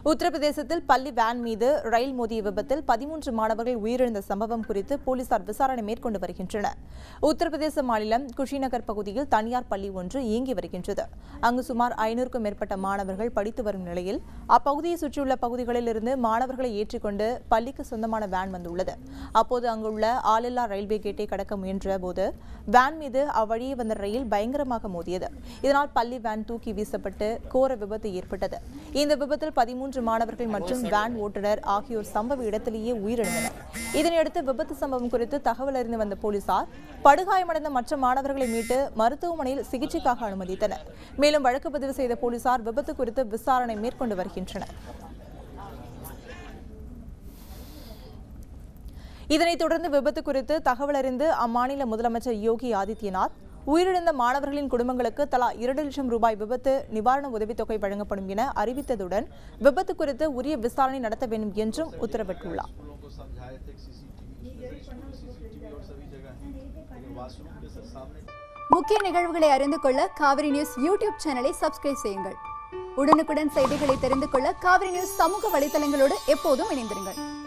உத்தரப்பிரதேசத்தில் பள்ளி வேன் மீது ரயில் மோதிய விபத்தில் பதிமூன்று மாணவர்கள் உயிரிழந்த சம்பவம் குறித்து போலீசார் விசாரணை மேற்கொண்டு வருகின்றனர் உத்தரப்பிரதேச மாநிலம் குஷிநகர் பகுதியில் தனியார் பள்ளி ஒன்று இயங்கி வருகின்றது அங்கு சுமார் ஐநூறுக்கும் மேற்பட்ட மாணவர்கள் படித்து வரும் நிலையில் அப்பகுதியை சுற்றியுள்ள பகுதிகளில் இருந்து மாணவர்களை ஏற்றிக்கொண்டு பள்ளிக்கு சொந்தமான வேன் வந்துள்ளது அப்போது அங்குள்ள ஆளில்லா ரயில்வே கேட்டை கடக்க முயன்ற போது வேன் மீது அவ்வழியே வந்த ரயில் பயங்கரமாக மோதியது இதனால் பள்ளி வேன் தூக்கி வீசப்பட்டு கோர விபத்து ஏற்பட்டது இந்த விபத்தில் பதிமூன்று மாணவர்கள் மற்றும் வேன் ஓட்டுநர் ஆகியோர் சம்பவ இடத்திலேயே உயிரிழந்தனர் இதனையடுத்து விபத்து சம்பவம் குறித்து தகவல் அறிந்து வந்த போலீசார் படுகாயமடைந்த மற்ற மாணவர்களை மீட்டு மருத்துவமனையில் சிகிச்சைக்காக அனுமதித்தனர் மேலும் வழக்கு பதிவு செய்த போலீசார் விபத்து குறித்து விசாரணை மேற்கொண்டு வருகின்றனர் இதனைத் தொடர்ந்து விபத்து குறித்து தகவல் அறிந்து அம்மாநில முதலமைச்சர் யோகி ஆதித்யநாத் உயிரிழந்த மாணவர்களின் குடும்பங்களுக்கு தலா இரண்டு லட்சம் ரூபாய் விபத்து நிவாரண உதவித்தொகை வழங்கப்படும் என அறிவித்ததுடன் விபத்து குறித்து உரிய விசாரணை நடத்த வேண்டும் என்றும் உத்தரவிட்டுள்ளார் लोगों को समझाए थे सीसीटीवी सीसीटीवी और सभी जगह है लेकिन वाशरूम के सर सामने முக்கிய நிகழ்வுகளை அறிந்து கொள்ள காவிரி நியூஸ் யூடியூப் சேனலை சப்ஸ்கிரைப் செய்யுங்கள் உடனுக்குடன் செய்திகளை தெரிந்து கொள்ள காவிரி நியூஸ் சமூக வலைதளங்களோடு எப்போதும் இணைந்திருங்கள்